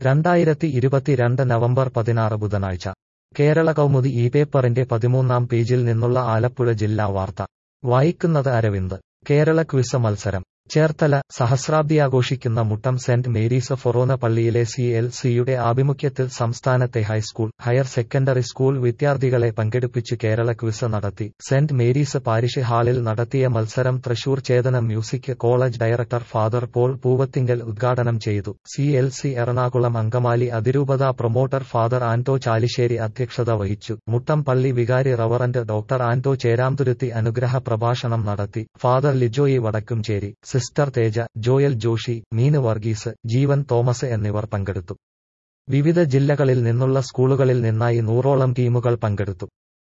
രണ്ടായിരത്തി ഇരുപത്തിരണ്ട് നവംബർ പതിനാറ് ബുധനാഴ്ച കേരള കൗമുദി ഈ പേപ്പറിന്റെ പതിമൂന്നാം പേജിൽ നിന്നുള്ള ആലപ്പുഴ ജില്ലാ വാർത്ത വായിക്കുന്നത് അരവിന്ദ് കേരള ക്വിസ് മത്സരം ചേർത്തല സഹസ്രാബ്ദിയാഘോഷിക്കുന്ന മുട്ടം സെന്റ് മേരീസ് ഫൊറോന പള്ളിയിലെ സി എൽ സിയുടെ ആഭിമുഖ്യത്തിൽ സംസ്ഥാനത്തെ ഹൈസ്കൂൾ ഹയർ സെക്കൻഡറി സ്കൂൾ വിദ്യാർത്ഥികളെ പങ്കെടുപ്പിച്ച് കേരള ക്വിസ് നടത്തി സെന്റ് മേരീസ് പാരിഷ് ഹാളിൽ നടത്തിയ മത്സരം Thrissur Chetana music college director father Paul Poovathinkal ഉദ്ഘാടനം ചെയ്തു C L C Ernakulam Angamaly അതിരൂപത പ്രൊമോട്ടർ ഫാദർ ആന്റോ ചാലിശ്ശേരി അധ്യക്ഷത വഹിച്ചു മുട്ടം പള്ളി വികാരി റവറന്റ് ഡോക്ടർ ആന്റോ ചേരാംതുരുത്തി അനുഗ്രഹ പ്രഭാഷണം നടത്തി father Lijoy Vadakkumchery sister Teja Joel Joshi Meenu Varghese ജീവൻ തോമസ് എന്നിവർ പങ്കെടുത്തു വിവിധ ജില്ലകളിൽ നിന്നുള്ള സ്കൂളുകളിൽ നിന്നായി നൂറോളം ടീമുകൾ പങ്കെടുത്തു